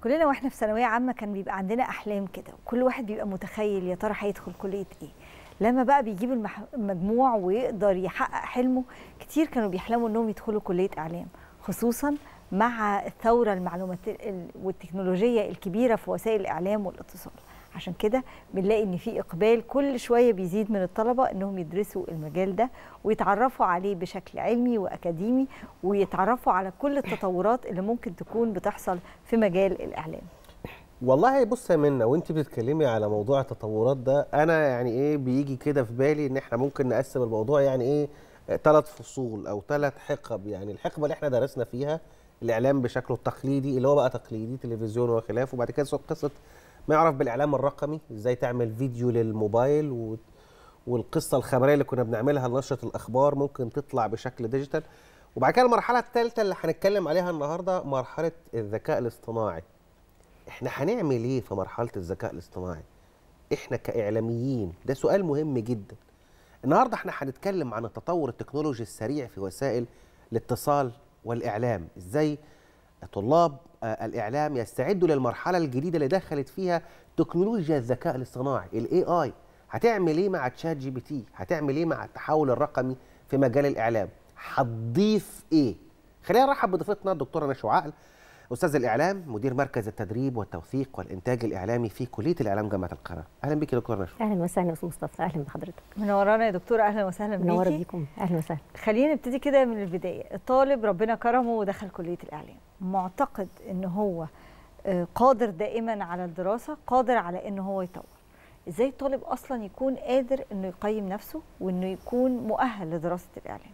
كلنا واحنا في ثانويه عامه كان بيبقى عندنا احلام كده وكل واحد بيبقى متخيل يا ترى هيدخل كليه ايه لما بقى بيجيب المح... المجموع ويقدر يحقق حلمه كتير كانوا بيحلموا انهم يدخلوا كليه اعلام خصوصا مع الثوره المعلومات والتكنولوجيه الكبيره في وسائل الاعلام والاتصال عشان كده بنلاقي ان في اقبال كل شويه بيزيد من الطلبه انهم يدرسوا المجال ده ويتعرفوا عليه بشكل علمي واكاديمي ويتعرفوا على كل التطورات اللي ممكن تكون بتحصل في مجال الاعلام والله بص يا منى وانت بتتكلمي على موضوع التطورات ده انا يعني ايه بيجي كده في بالي ان احنا ممكن نقسم الموضوع يعني ايه ثلاث فصول او ثلاث حقب يعني الحقبه اللي احنا درسنا فيها الاعلام بشكله التقليدي اللي هو بقى تقليدي تلفزيون وخلافه وبعد كده قصه ما يعرف بالاعلام الرقمي ازاي تعمل فيديو للموبايل و... والقصه الخبريه اللي كنا بنعملها لنشره الاخبار ممكن تطلع بشكل ديجيتال وبعد كده المرحله الثالثه اللي هنتكلم عليها النهارده مرحله الذكاء الاصطناعي احنا هنعمل ايه في مرحله الذكاء الاصطناعي احنا كاعلاميين ده سؤال مهم جدا النهارده احنا هنتكلم عن التطور التكنولوجي السريع في وسائل الاتصال والاعلام ازاي طلاب الاعلام يستعدوا للمرحله الجديده اللي دخلت فيها تكنولوجيا الذكاء الاصطناعي الاي اي هتعمل ايه مع تشات جي بي تي هتعمل ايه مع التحول الرقمي في مجال الاعلام هتضيف ايه خلينا نرحب بضيفتنا الدكتوره نشوى عقل استاذ الاعلام مدير مركز التدريب والتوثيق والانتاج الاعلامي في كليه الاعلام جامعه القاهره اهلا بيك يا دكتوره نشوى اهلا وسهلا يا استاذ مصطفى اهلا بحضرتك منورانا يا دكتوره اهلا وسهلا بيكي منوره بيكم اهلا وسهلا خلينا نبتدي كده من البدايه الطالب ربنا كرمه ودخل كليه الاعلام معتقد ان هو قادر دائما على الدراسه قادر على ان هو يطور ازاي الطالب اصلا يكون قادر انه يقيم نفسه وانه يكون مؤهل لدراسه الاعلام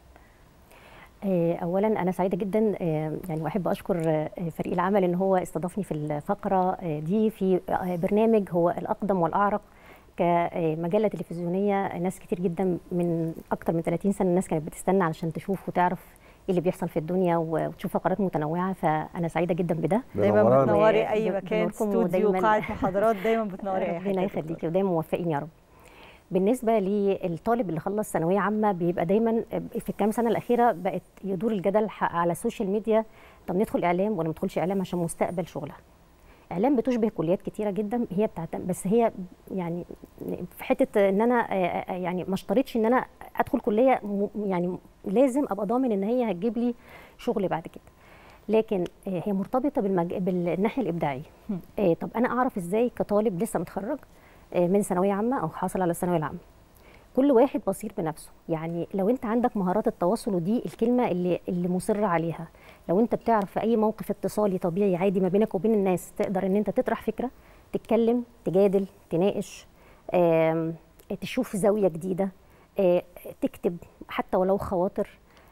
اولا انا سعيده جدا يعني واحب اشكر فريق العمل ان هو استضافني في الفقره دي في برنامج هو الاقدم والاعرق كمجله تلفزيونيه ناس كتير جدا من اكتر من 30 سنه الناس كانت بتستنى علشان تشوف وتعرف ايه اللي بيحصل في الدنيا وتشوف فقرات متنوعه فانا سعيده جدا بده دايما بتنوري اي مكان استوديو قاعه محاضرات دايما بتنوري اي ربنا يخليكي ودايما موفقين يا رب بالنسبه للطالب اللي خلص ثانويه عامه بيبقى دايما في الكام سنه الاخيره بقت يدور الجدل على السوشيال ميديا طب ندخل اعلام ولا ما ندخلش اعلام عشان مستقبل شغلها اعلام بتشبه كليات كتيره جدا هي بتاعت بس هي يعني في حته ان انا يعني ما اشترطش ان انا ادخل كليه يعني لازم ابقى ضامن ان هي هتجيب لي شغل بعد كده لكن هي مرتبطه بالمج... بالناحيه الابداعيه طب انا اعرف ازاي كطالب لسه متخرج من ثانويه عامه او حاصل على الثانويه العامه كل واحد بصير بنفسه يعني لو انت عندك مهارات التواصل ودي الكلمه اللي اللي مصر عليها لو انت بتعرف في اي موقف اتصالي طبيعي عادي ما بينك وبين الناس تقدر ان انت تطرح فكره تتكلم تجادل تناقش تشوف زاويه جديده تكتب حتى ولو خواطر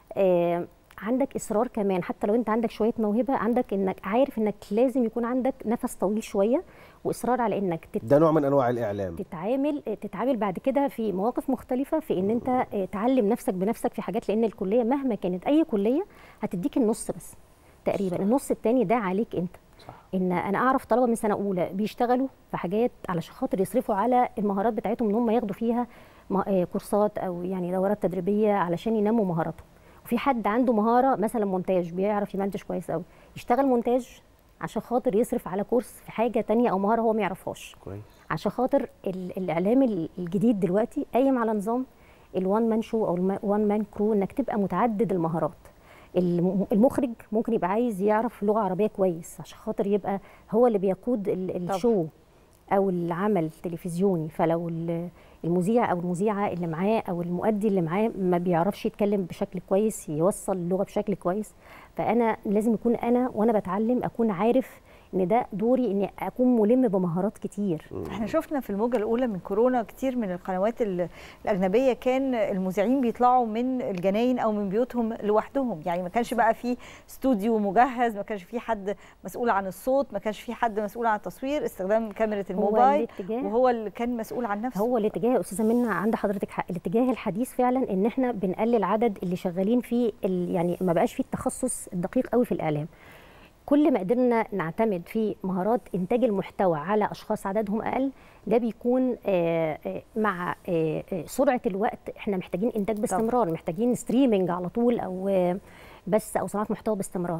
عندك اصرار كمان حتى لو انت عندك شويه موهبه عندك انك عارف انك لازم يكون عندك نفس طويل شويه واصرار على انك تت... ده نوع من انواع الاعلام تتعامل تتعامل بعد كده في مواقف مختلفه في ان انت تعلم نفسك بنفسك في حاجات لان الكليه مهما كانت اي كليه هتديك النص بس تقريبا صح. النص الثاني ده عليك انت صح. ان انا اعرف طلبه من سنه اولى بيشتغلوا في حاجات علشان خاطر يصرفوا على المهارات بتاعتهم ان هم ياخدوا فيها كورسات او يعني دورات تدريبيه علشان ينموا مهاراتهم وفي حد عنده مهاره مثلا مونتاج بيعرف يمنتج كويس قوي يشتغل مونتاج عشان خاطر يصرف على كورس في حاجه تانية او مهاره هو ما يعرفهاش كويس عشان خاطر الاعلام الجديد دلوقتي قايم على نظام الوان مان شو او الوان مان كرو انك تبقى متعدد المهارات المخرج ممكن يبقى عايز يعرف لغه عربيه كويس عشان خاطر يبقى هو اللي بيقود الشو او العمل التلفزيوني فلو المذيع او المذيعه اللي معاه او المؤدي اللي معاه ما بيعرفش يتكلم بشكل كويس يوصل اللغه بشكل كويس فانا لازم يكون انا وانا بتعلم اكون عارف ان ده دوري اني اكون ملم بمهارات كتير احنا شفنا في الموجه الاولى من كورونا كتير من القنوات الاجنبيه كان المذيعين بيطلعوا من الجناين او من بيوتهم لوحدهم يعني ما كانش بقى في استوديو مجهز ما كانش في حد مسؤول عن الصوت ما كانش في حد مسؤول عن التصوير استخدام كاميرا الموبايل وهو اللي كان مسؤول عن نفسه هو الاتجاه يا استاذه منى عند حضرتك حق الاتجاه الحديث فعلا ان احنا بنقلل عدد اللي شغالين في يعني ما بقاش فيه التخصص الدقيق قوي في الاعلام كل ما قدرنا نعتمد في مهارات انتاج المحتوى على اشخاص عددهم اقل ده بيكون مع سرعه الوقت احنا محتاجين انتاج باستمرار محتاجين ستريمنج على طول او بس او صناعه محتوى باستمرار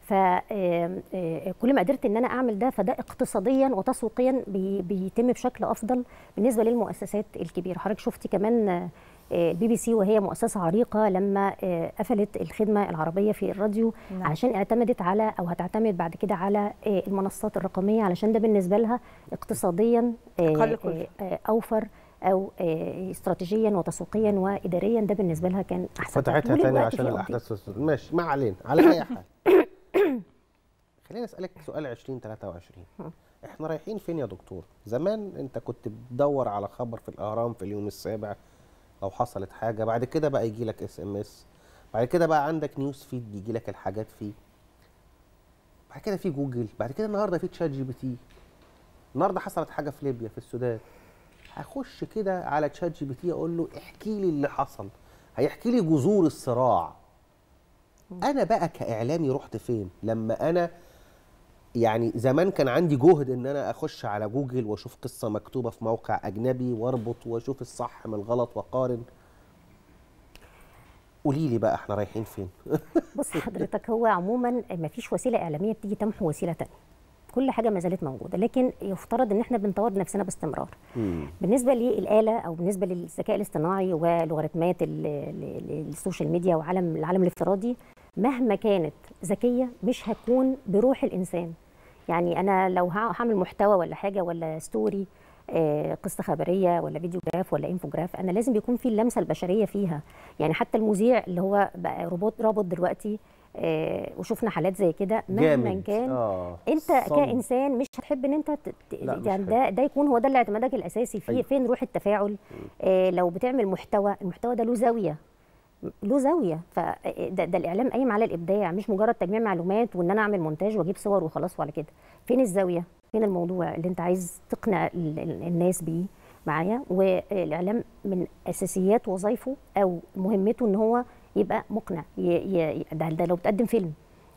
فكل ما قدرت ان انا اعمل ده فده اقتصاديا وتسويقيا بي- بيتم بشكل افضل بالنسبه للمؤسسات الكبيره حضرتك شفتي كمان آه، البي بي سي وهي مؤسسه عريقه لما آه، قفلت الخدمه العربيه في الراديو نعم. علشان اعتمدت على او هتعتمد بعد كده على آه، المنصات الرقميه علشان ده بالنسبه لها اقتصاديا آه، أقل كلفة. آه، اوفر او آه، استراتيجيا وتسويقيا واداريا ده بالنسبه لها كان احسن فتحتها طول تاني الوقت عشان في الاحداث الس- ماشي ما علينا على اي حال خليني اسالك سؤال 2023 احنا رايحين فين يا دكتور زمان انت كنت بتدور على خبر في الاهرام في اليوم السابع لو حصلت حاجه بعد كده بقى يجي لك اس ام اس بعد كده بقى عندك نيوز فيد بيجي لك الحاجات فيه بعد كده في جوجل بعد كده النهارده في تشات جي بي تي النهارده حصلت حاجه في ليبيا في السودان هخش كده على تشات جي بي تي اقول له احكي لي اللي حصل هيحكي لي جذور الصراع انا بقى كاعلامي رحت فين لما انا يعني زمان كان عندي جهد ان انا اخش على جوجل واشوف قصه مكتوبه في موقع اجنبي واربط واشوف الصح من الغلط واقارن قولي لي بقى احنا رايحين فين بص حضرتك هو عموما ما فيش وسيله اعلاميه بتيجي تمحو وسيله تانية كل حاجه ما زالت موجوده لكن يفترض ان احنا بنطور نفسنا باستمرار بالنسبه للاله او بالنسبه للذكاء الاصطناعي ولوغاريتمات ال- ال- ال- السوشيال ميديا وعالم العالم الافتراضي مهما كانت ذكيه مش هتكون بروح الانسان يعني انا لو ها- هعمل محتوى ولا حاجه ولا ستوري آه، قصه خبريه ولا فيديو جراف ولا انفوجراف انا لازم يكون في اللمسه البشريه فيها يعني حتى المذيع اللي هو بقى روبوت رابط دلوقتي آه، وشفنا حالات زي كده مهما جامد. كان آه. انت صم. كانسان مش هتحب ان انت ت- ت- لا، مش يعني حلو. ده ده يكون هو ده اللي اعتمادك الاساسي فيه أيوة. فين روح التفاعل آه لو بتعمل محتوى المحتوى ده له زاويه له زاويه فده ده الاعلام قايم على الابداع مش مجرد تجميع معلومات وان انا اعمل مونتاج واجيب صور وخلاص وعلى كده فين الزاويه فين الموضوع اللي انت عايز تقنع ال- ال- الناس بيه معايا والاعلام من اساسيات وظائفه او مهمته ان هو يبقى مقنع ي- ي- ده, ده لو بتقدم فيلم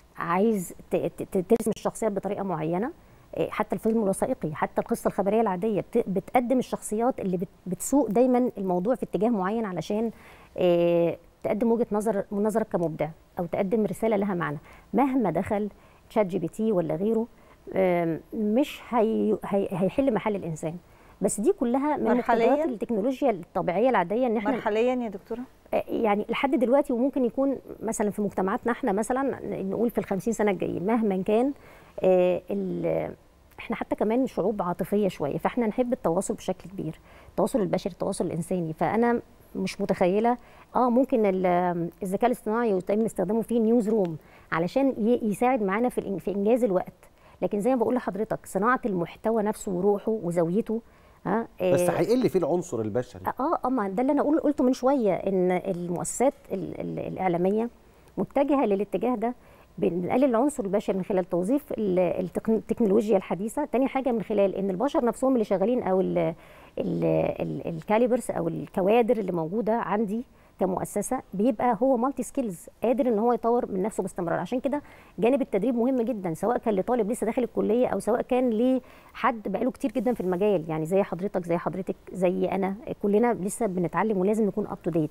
عايز ت- ت- ترسم الشخصيات بطريقه معينه إيه، حتى الفيلم الوثائقي حتى القصه الخبريه العاديه بت- بتقدم الشخصيات اللي بت- بتسوق دايما الموضوع في اتجاه معين علشان إيه، تقدم وجهه نظر نظرك كمبدع او تقدم رساله لها معنى مهما دخل تشات جي بي تي ولا غيره آم، مش هي هي هيحل محل الانسان بس دي كلها من مرحلياً؟ مقتضيات التكنولوجيا الطبيعيه العاديه ان احنا مرحليا يا دكتوره يعني لحد دلوقتي وممكن يكون مثلا في مجتمعاتنا احنا مثلا نقول في الخمسين سنة الجايين مهما كان آه، ال- احنا حتى كمان شعوب عاطفية شوية فاحنا نحب التواصل بشكل كبير التواصل البشري التواصل الإنساني فأنا مش متخيلة اه ممكن ال- الذكاء الاصطناعي يتم استخدامه في نيوز روم علشان ي- يساعد معانا في الإن- في إنجاز الوقت لكن زي ما بقول لحضرتك صناعة المحتوى نفسه وروحه وزاويته ها بس آه، هيقل فيه العنصر البشري اه اه ما ده اللي انا قول قلته من شويه ان المؤسسات ال- ال- الاعلاميه متجهه للاتجاه ده بنقلل العنصر البشري من خلال توظيف ال- التقن- التكنولوجيا الحديثه تاني حاجه من خلال ان البشر نفسهم اللي شغالين او ال ال ال الكاليبرز او الكوادر اللي موجوده عندي كمؤسسه بيبقى هو مالتي سكيلز قادر ان هو يطور من نفسه باستمرار عشان كده جانب التدريب مهم جدا سواء كان لطالب لسه داخل الكليه او سواء كان لحد بقاله كتير جدا في المجال يعني زي حضرتك زي حضرتك زي انا كلنا لسه بنتعلم ولازم نكون اب تو ديت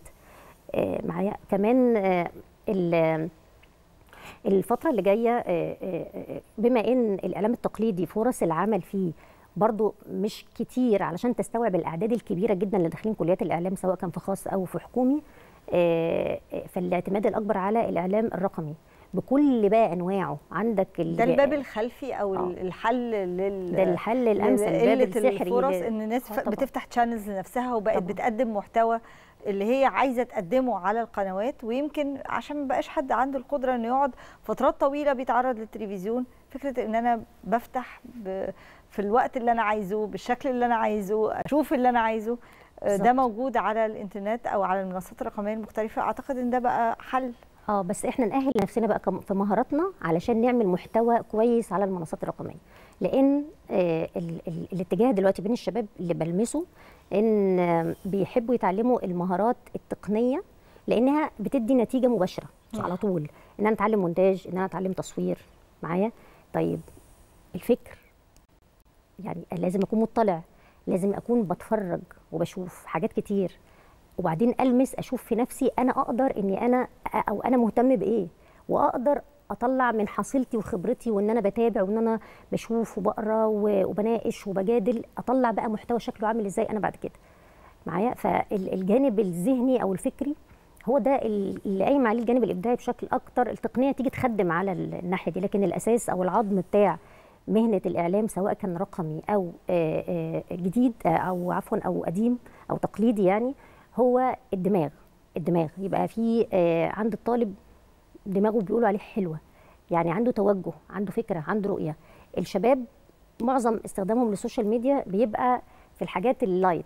معايا كمان آه، ال- الفترة اللي جاية آه، آه، آه، بما ان الاعلام التقليدي فرص العمل فيه برضو مش كتير علشان تستوعب الاعداد الكبيره جدا اللي داخلين كليات الاعلام سواء كان في خاص او في حكومي آه، آه، فالاعتماد الاكبر على الاعلام الرقمي بكل بقى انواعه عندك ال- ده الباب الخلفي او آه. الحل لل ده الحل الامثل الباب قله السحري الفرص ل- ان الناس آه ف- طبعاً. بتفتح تشانلز لنفسها وبقت طبعاً. بتقدم محتوى اللي هي عايزه تقدمه على القنوات ويمكن عشان ما بقاش حد عنده القدره انه يقعد فترات طويله بيتعرض للتلفزيون فكره ان انا بفتح ب... في الوقت اللي انا عايزه بالشكل اللي انا عايزه اشوف اللي انا عايزه آه، ده بالظبط. موجود على الانترنت او على المنصات الرقميه المختلفه اعتقد ان ده بقى حل اه بس احنا نأهل نفسنا بقى كم- في مهاراتنا علشان نعمل محتوى كويس على المنصات الرقميه لان آه ال ال الاتجاه دلوقتي بين الشباب اللي بلمسه ان آه، بيحبوا يتعلموا المهارات التقنيه لانها بتدي نتيجه مباشره على طول ان انا اتعلم مونتاج ان انا اتعلم تصوير معايا طيب الفكر يعني لازم اكون مطلع لازم اكون بتفرج وبشوف حاجات كتير وبعدين المس اشوف في نفسي انا اقدر اني انا او انا مهتم بايه واقدر اطلع من حصيلتي وخبرتي وان انا بتابع وان انا بشوف وبقرا و- وبناقش وبجادل اطلع بقى محتوى شكله عامل ازاي انا بعد كده معايا فالجانب الذهني او الفكري هو ده ال- اللي قايم عليه الجانب الابداعي بشكل اكتر التقنيه تيجي تخدم على ال- الناحيه دي لكن الاساس او العظم بتاع مهنه الاعلام سواء كان رقمي او آه، آه، جديد آه، او عفوا او قديم او تقليدي يعني هو الدماغ الدماغ يبقى في آه، عند الطالب دماغه بيقولوا عليه حلوه يعني عنده توجه عنده فكره عنده رؤيه الشباب معظم استخدامهم للسوشيال ميديا بيبقى في الحاجات اللايت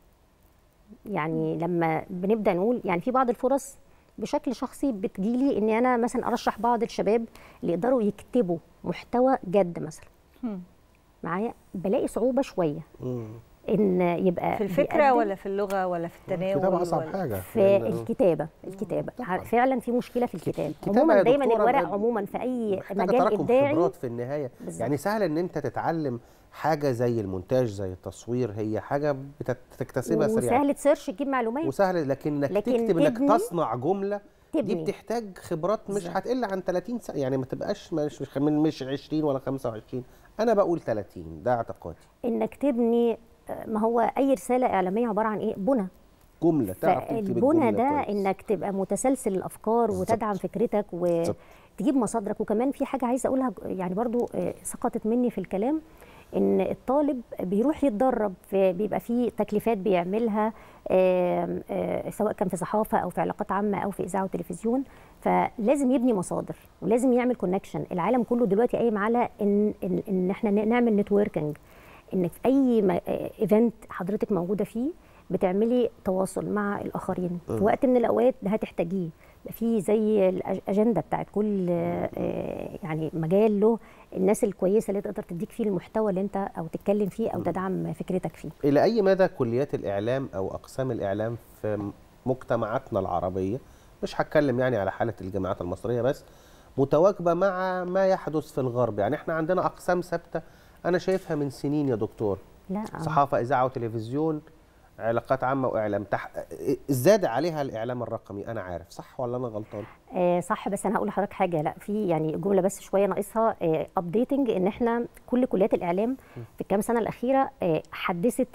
يعني لما بنبدا نقول يعني في بعض الفرص بشكل شخصي بتجيلي ان انا مثلا ارشح بعض الشباب اللي يقدروا يكتبوا محتوى جد مثلا هم. معايا بلاقي صعوبه شويه مم. ان يبقى في الفكره بيقدم ولا في اللغه ولا في التناول الكتابه اصعب ولا- حاجه في لأن- الكتابه الكتابه طبعاً. فعلا في مشكله في الكتابه الكتابة عموما يا دايما دكتورة الورق بجد عموما في اي محتاجه مجال تراكم ابداعي خبرات في النهايه بالظبط. يعني سهل ان انت تتعلم حاجه زي المونتاج زي التصوير هي حاجه بتكتسبها سريعا وسهل تسيرش تجيب معلومات وسهل لكن انك لكن تكتب انك تبني- تصنع جمله دي تبني. بتحتاج خبرات مش بالظبط. هتقل عن 30 سنه يعني ما تبقاش مش مش من مش 20 ولا 25 انا بقول 30 ده اعتقادي انك تبني آه، ما هو اي رساله اعلاميه عباره عن ايه بنى جمله تعرف تكتب فالبنى الجمله ده كويس. انك تبقى متسلسل الافكار بالظبط. وتدعم فكرتك بالظبط. وتجيب مصادرك وكمان في حاجه عايزه اقولها يعني برضو آه، سقطت مني في الكلام ان الطالب بيروح يتدرب في بيبقى فيه تكليفات بيعملها آم، آه، سواء كان في صحافه او في علاقات عامه او في اذاعه وتلفزيون فلازم يبني مصادر ولازم يعمل كونكشن العالم كله دلوقتي قايم على ان ان, إن احنا نعمل نتوركينج ان في اي ايفنت حضرتك موجوده فيه بتعملي تواصل مع الاخرين في وقت من الاوقات ده هتحتاجيه يبقى في زي الاجنده بتاعت كل آه، يعني مجال له الناس الكويسه اللي تقدر تديك فيه المحتوى اللي انت او تتكلم فيه او تدعم فكرتك فيه الى اي مدى كليات الاعلام او اقسام الاعلام في مجتمعاتنا العربيه مش هتكلم يعني على حاله الجامعات المصريه بس متواكبه مع ما يحدث في الغرب يعني احنا عندنا اقسام ثابته انا شايفها من سنين يا دكتور لا صحافه اذاعه وتلفزيون علاقات عامه واعلام تح... زاد عليها الاعلام الرقمي انا عارف صح ولا انا غلطان آه صح بس انا هقول لحضرتك حاجه لا في يعني جمله بس شويه ناقصها ابديتنج ان احنا كل كليات الاعلام في الكام سنه الاخيره آه حدثت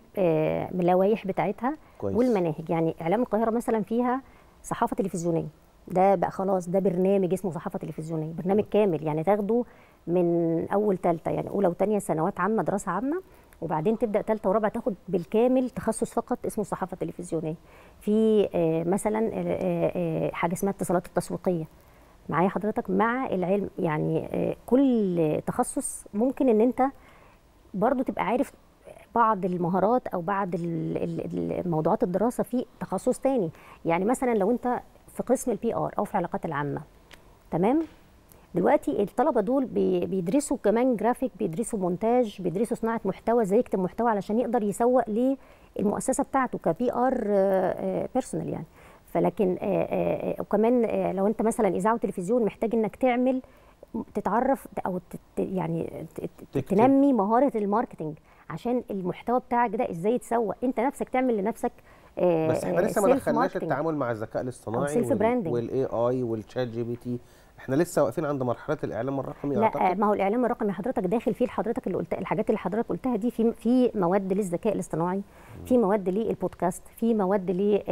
اللوائح بتاعتها كويس. والمناهج يعني اعلام القاهره مثلا فيها صحافه تلفزيونيه ده بقى خلاص ده برنامج اسمه صحافه تلفزيونيه برنامج كامل يعني تاخده من اول ثالثه يعني اولى وثانيه سنوات عامه دراسه عامه وبعدين تبدا ثالثه ورابعه تاخد بالكامل تخصص فقط اسمه صحافه تلفزيونيه في آه مثلا آه آه حاجه اسمها اتصالات التسويقيه معايا حضرتك مع العلم يعني آه كل تخصص ممكن ان انت برضو تبقى عارف بعض المهارات او بعض ال- ال- ال- موضوعات الدراسه في تخصص تاني يعني مثلا لو انت في قسم البي ار او في العلاقات العامه تمام دلوقتي الطلبه دول بي- بيدرسوا كمان جرافيك بيدرسوا مونتاج بيدرسوا صناعه محتوى ازاي يكتب محتوى علشان يقدر يسوق للمؤسسه بتاعته كبي ار بيرسونال يعني فلكن آه، آه، آه، وكمان آه، لو انت مثلا اذاعه وتلفزيون محتاج انك تعمل تتعرف او تت يعني ت- ت- تكتب. تنمي مهاره الماركتنج عشان المحتوى بتاعك ده ازاي يتسوق انت نفسك تعمل لنفسك آه، بس احنا آه، لسه ما self دخلناش marketing. التعامل مع الذكاء الاصطناعي self branding. والاي اي والشات جي بي تي احنا لسه واقفين عند مرحله الاعلام الرقمي لا آه، اعتقد ما هو الاعلام الرقمي حضرتك داخل فيه حضرتك اللي قلت الحاجات اللي حضرتك قلتها دي في في مواد للذكاء الاصطناعي في مواد للبودكاست في مواد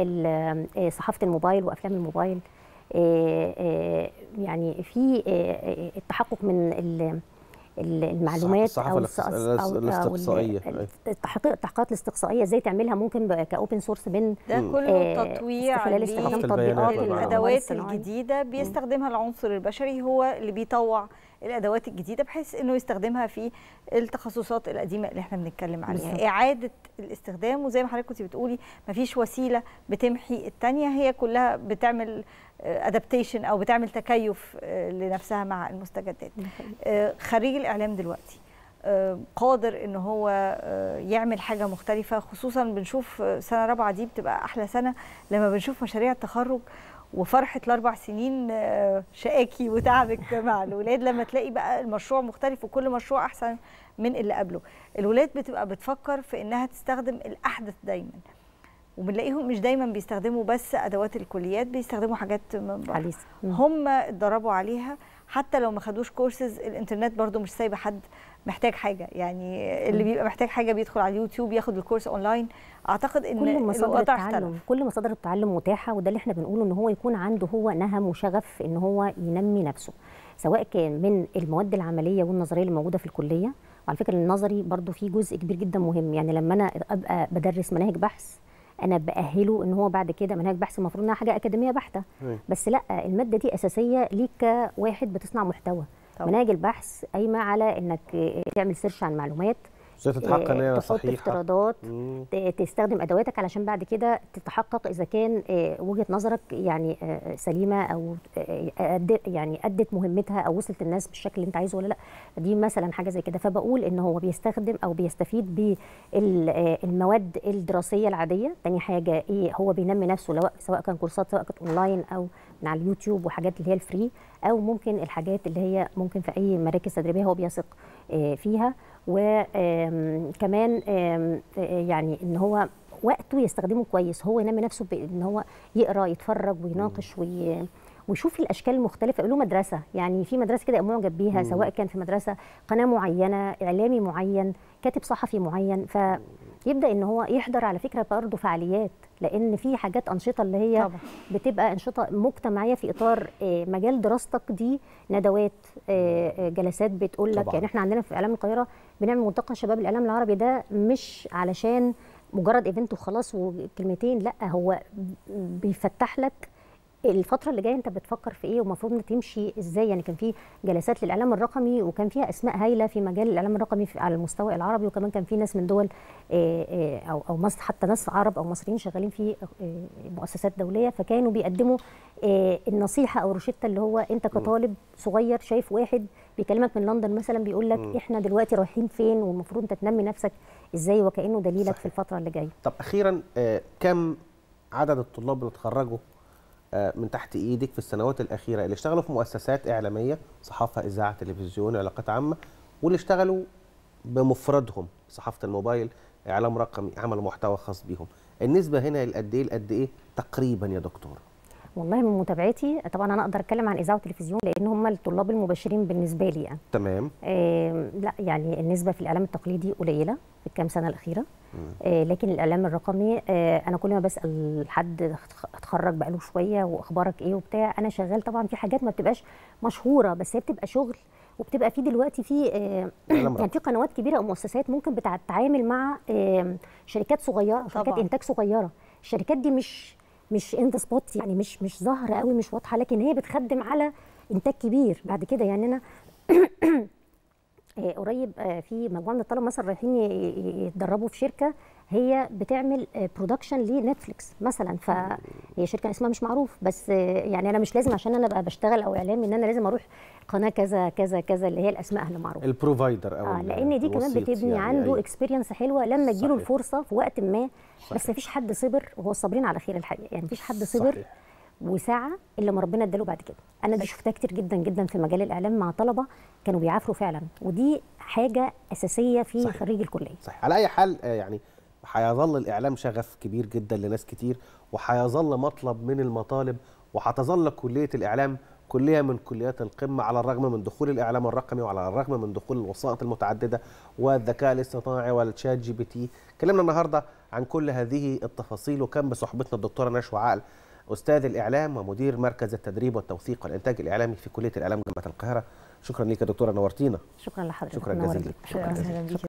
لصحافه الموبايل وافلام الموبايل آه، آه، يعني في آه، آه، التحقق من ال- ال- المعلومات الصحافة او الس- الاست- أو- أو ال- الاستقصائية. التحقيق التحقيقات الاستقصائيه ازاي تعملها ممكن كاوبن سورس من ده مم. كله آه، تطوير استغلال استخدام صحافة البيانات تطبيقات والمعلومات. الذكاء الادوات الاصطناعي. الجديده بيستخدمها العنصر البشري هو اللي بيطوع الادوات الجديده بحيث انه يستخدمها في التخصصات القديمه اللي احنا بنتكلم عليها بالظبط. اعاده الاستخدام وزي ما حضرتك كنت بتقولي مفيش وسيله بتمحي الثانيه هي كلها بتعمل ادابتيشن او بتعمل تكيف آه، لنفسها مع المستجدات آه، خريج الاعلام دلوقتي آه، قادر ان هو آه، يعمل حاجه مختلفه خصوصا بنشوف آه، سنه رابعه دي بتبقى احلى سنه لما بنشوف مشاريع التخرج وفرحه الاربع سنين آه، شقاكي وتعبك مع الولاد لما تلاقي بقى المشروع مختلف وكل مشروع احسن من اللي قبله الولاد بتبقى بتفكر في انها تستخدم الاحدث دايما وبنلاقيهم مش دايما بيستخدموا بس ادوات الكليات بيستخدموا حاجات من بره حديث مم. هم اتدربوا عليها حتى لو ما خدوش كورسز الانترنت برضو مش سايبه حد محتاج حاجه يعني اللي بيبقى محتاج حاجه بيدخل على اليوتيوب ياخد الكورس اونلاين اعتقد ان كل مصادر الوضع التعلم اختلف كل مصادر التعلم متاحه وده اللي احنا بنقوله ان هو يكون عنده هو نهم وشغف في ان هو ينمي نفسه سواء كان من المواد العمليه والنظريه اللي موجوده في الكليه وعلى فكره النظري برضو فيه جزء كبير جدا مهم يعني لما انا ابقى بدرس مناهج بحث انا باهله ان هو بعد كده مناهج بحث المفروض انها حاجه اكاديميه بحته أيوة. بس لا الماده دي اساسيه ليك كواحد بتصنع محتوى طبعا. مناهج البحث قايمه على انك تعمل سيرش عن معلومات ازاي تتحقق ان هي تحط صحيحه افتراضات مم. ت- تستخدم ادواتك علشان بعد كده تتحقق اذا كان آه، وجهه نظرك يعني آه، سليمه او آه، أد- يعني ادت مهمتها او وصلت الناس بالشكل اللي انت عايزه ولا لا دي مثلا حاجه زي كده فبقول ان هو بيستخدم او بيستفيد بالمواد الدراسيه العاديه تاني حاجه ايه هو بينمي نفسه لو- سواء كان كورسات سواء كانت اونلاين او من على اليوتيوب وحاجات اللي هي الفري او ممكن الحاجات اللي هي ممكن في اي مراكز تدريبيه هو بيثق آه، فيها وكمان يعني ان هو وقته يستخدمه كويس هو ينمي نفسه بان هو يقرا يتفرج ويناقش وي ويشوف الاشكال المختلفه يبقى له مدرسه يعني في مدرسه كده يبقى معجب بيها سواء كان في مدرسه قناه معينه اعلامي معين كاتب صحفي معين فيبدا ان هو يحضر على فكره برضه فعاليات لان في حاجات انشطه اللي هي طبعا. بتبقى انشطه مجتمعيه في اطار آه، مجال دراستك دي ندوات آه، آه، جلسات بتقول لك طبعاً. يعني احنا عندنا في اعلام القاهره بنعمل ملتقى شباب الاعلام العربي ده مش علشان مجرد ايفنت وخلاص وكلمتين لا هو بيفتح لك الفترة اللي جاية انت بتفكر في ايه ومفروض انت تمشي ازاي يعني كان في جلسات للاعلام الرقمي وكان فيها اسماء هايلة في مجال الاعلام الرقمي في على المستوى العربي وكمان كان في ناس من دول آه، آه، او او مصر حتى ناس عرب او مصريين شغالين في آه، مؤسسات دولية فكانوا بيقدموا آه، النصيحة او الروشتة اللي هو انت كطالب صغير شايف واحد بيكلمك من لندن مثلا بيقول لك احنا دلوقتي رايحين فين والمفروض انت تنمي نفسك ازاي وكانه دليلك صحيح. في الفترة اللي جاية طب اخيرا آه، كم عدد الطلاب اللي اتخرجوا آه، من تحت ايدك في السنوات الاخيره اللي اشتغلوا في مؤسسات اعلاميه صحافه اذاعه تلفزيون علاقات عامه واللي اشتغلوا بمفردهم صحافه الموبايل اعلام رقمي عملوا محتوى خاص بيهم النسبه هنا لقد ايه لقد ايه تقريبا يا دكتور والله من متابعتي طبعا انا اقدر اتكلم عن اذاعه وتلفزيون لان هم الطلاب المباشرين بالنسبه لي يعني تمام آه لا يعني النسبه في الاعلام التقليدي قليله في الكام سنه الاخيره آه لكن الاعلام الرقمي آه انا كل ما بسال حد اتخرج بقاله شويه واخبارك ايه وبتاع انا شغال طبعا في حاجات ما بتبقاش مشهوره بس هي بتبقى شغل وبتبقى في دلوقتي في آه إعلام يعني في قنوات كبيره او مؤسسات ممكن بتتعامل مع آه شركات صغيره شركات طبعاً. انتاج صغيره الشركات دي مش مش ان ذا سبوت يعني مش مش ظاهره قوي مش واضحه لكن هي بتخدم على انتاج كبير بعد كده يعني انا آه، قريب آه، في مجموعه من الطلبه مثلا رايحين ي- ي- يتدربوا في شركه هي بتعمل برودكشن لنتفليكس مثلا فهي شركه اسمها مش معروف بس آه، يعني انا مش لازم عشان انا ابقى بشتغل او اعلامي ان انا لازم اروح قناه كذا كذا كذا اللي هي الاسماء اللي معروفه البروفايدر او اه ال- لان دي كمان الوسيط بتبني يعني، عنده أيوة. اكسبيرينس حلوه لما تجيله صحيح. الفرصه في وقت ما بس صحيح. مفيش حد صبر وهو الصابرين على خير الحقيقه يعني مفيش حد صبر صحيح. وسعى الا ما ربنا اداله بعد كده انا دي شفتها كتير جدا جدا في مجال الاعلام مع طلبه كانوا بيعافروا فعلا ودي حاجه اساسيه في صحيح. خريج الكليه صحيح على اي حال آه، يعني هيظل الاعلام شغف كبير جدا لناس كتير وهيظل مطلب من المطالب وهتظل كليه الاعلام كليه من كليات القمه على الرغم من دخول الاعلام الرقمي وعلى الرغم من دخول الوسائط المتعدده والذكاء الاصطناعي والتشات جي بي تي كلمنا النهارده عن كل هذه التفاصيل وكان بصحبتنا الدكتوره نشوى عقل استاذ الاعلام ومدير مركز التدريب والتوثيق والانتاج الاعلامي في كليه الاعلام جامعه القاهره شكرا لك يا دكتوره نورتينا شكرا لحضرتك شكراً منورة جزيلاً. بيك. شكرا جزيلاً. اهلا بيك